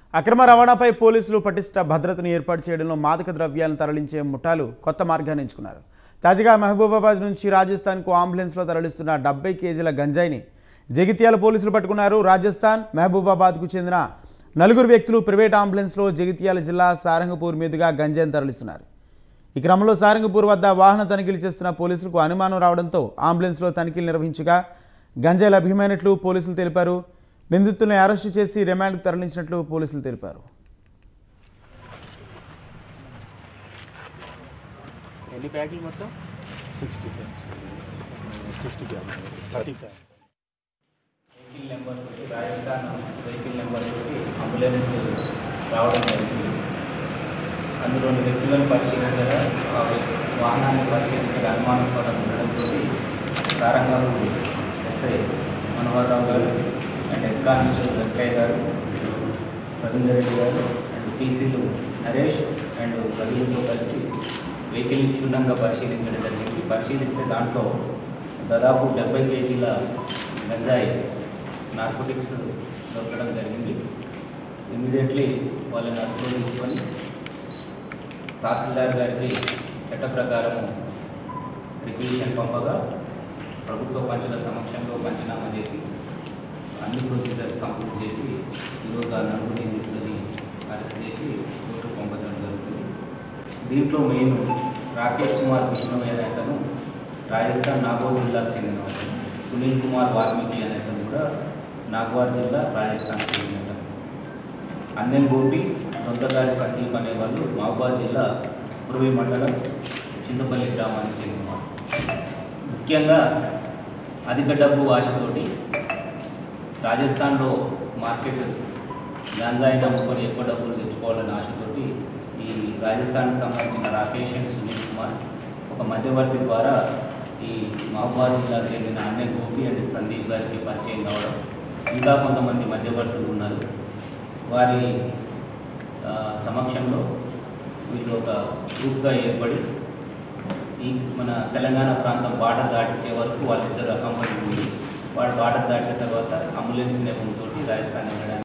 అక్రమ రవాణాపై పోలీసులు పటిష్ట భద్రతను ఏర్పాటు చేయడంలో మాదక ద్రవ్యాలను తరలించే ముఠాలు కొత్త మార్గాన్ని ఎంచుకున్నారు తాజాగా మహబూబాబాద్ నుంచి రాజస్థాన్కు అంబులెన్స్లో తరలిస్తున్న డెబ్బై కేజీల గంజాయిని జగిత్యాల పోలీసులు పట్టుకున్నారు రాజస్థాన్ మహబూబాబాద్కు చెందిన నలుగురు వ్యక్తులు ప్రైవేట్ అంబులెన్స్లో జగిత్యాల జిల్లా సారంగపూర్ మీదుగా గంజాయిని తరలిస్తున్నారు ఈ క్రమంలో సారంగపూర్ వద్ద వాహన తనిఖీలు చేస్తున్న పోలీసులకు అనుమానం రావడంతో అంబులెన్స్లో తనిఖీలు నిర్వహించగా గంజాయి లభ్యమైనట్లు పోలీసులు తెలిపారు నిందితులను అరెస్టు చేసి రిమాండ్కు తరలించినట్లు పోలీసులు తెలిపారు ఎన్ని ప్యాకులు మొత్తం sixty sixty thirty five vehicle number తోటి రాజస్థాన్ వెహికల్ నెంబర్ తోటి అంబులెన్స్ రావడం జరిగింది అందులో రెండు వ్యక్తులను పరిశీలించగా ఆ వాహనాన్ని పరిశీలించగా అనుమానాస్పదం ఉండడంతో సారంగారు ఎస్ఐ మనోహర్రావు గారు అండ్ హెడ్ కానిస్టేబుల్ వెంకయ్య గారు రవీందర్ రెడ్డి గారు అండ్ పీసీలు నరేష్ అండ్ రవీలతో కలిసి వెహికల్ని క్షుణ్ణంగా పరిశీలించడం జరిగింది పరిశీలిస్తే దాంట్లో దాదాపు డెబ్బై కేజీల గంజాయి నార్కోటిక్స్ దొరకడం జరిగింది ఇమీడియట్లీ వాళ్ళని అదుపులో తీసుకొని తహసీల్దార్ గారికి చట్ట ప్రకారము రిక్విజిషన్ పంపగా ప్రభుత్వ పంచుల సమక్షంలో పంచనామా చేసి అన్ని ప్రొసీజర్స్ కంప్లీట్ చేసి ఈరోజు ఆ నలుగురు నిందితులని అరెస్ట్ చేసి కోర్టుకు పంపడం జరుగుతుంది దీంట్లో మెయిన్ రాకేష్ కుమార్ విష్ణు అనే అతను రాజస్థాన్ నాగోర్ జిల్లాకు చెందిన అతను సునీల్ కుమార్ వాల్మీకి అనే అతను కూడా నాగవార్ జిల్లా రాజస్థాన్కి చెందిన అతను అన్నెన్ గోపి దొంతదారి సందీప్ అనే వాళ్ళు మహబాద్ జిల్లా పూర్వీ మండలం చింతపల్లి గ్రామానికి చెందినవారు ముఖ్యంగా అధిక డబ్బు ఆశతోటి రాజస్థాన్లో మార్కెట్ గాంజాయిని అమ్ముకొని ఎక్కువ డబ్బులు తెచ్చుకోవాలనే ఆశతోటి ఈ రాజస్థాన్కి సంబంధించిన రాకేష్ అండ్ సునీల్ కుమార్ ఒక మధ్యవర్తి ద్వారా ఈ మహబాద్ జిల్లాకు చెందిన అన్నె గోపి అండ్ సందీప్ గారికి పరిచయం కావడం ఇంకా కొంతమంది మధ్యవర్తులు ఉన్నారు వారి ఆ, సమక్షంలో వీళ్ళు ఒక గ్రూప్గా ఏర్పడి ఈ మన తెలంగాణ ప్రాంతం బార్డర్ దాటించే వరకు వాళ్ళిద్దరు అకంపని ఉంది వాడు బార్డర్ దాటిన తర్వాత అంబులెన్స్ నెపంతో రాజస్థాన్ వెళ్ళడానికి